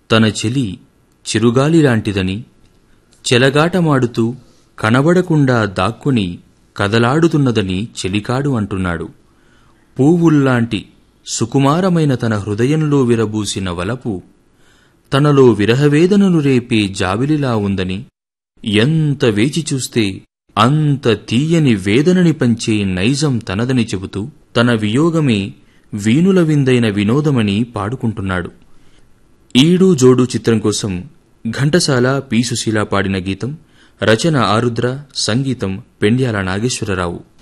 తన చెలి చిరుగాలిలాంటిదని చెలగాటమాడుతూ కనబడకుండా దాక్కుని కదలాడుతున్నదని చెలికాడు అంటున్నాడు పూవుల్లాంటి సుకుమారమైన తన హృదయంలో విరబూసిన వలపు తనలో విరహవేదనను రేపే జాబిలిలా ఉందని ఎంత వేచి చూస్తే అంత తీయని వేదనని పంచే నైజం తనదని చెబుతూ తన వియోగమే వీణుల విందైన వినోదమని పాడుకుంటున్నాడు ఈడు జోడు చిత్రం కోసం ఘంటసాల పి సుశీల పాడిన గీతం రచన ఆరుద్ర సంగీతం పెండ్యాల నాగేశ్వరరావు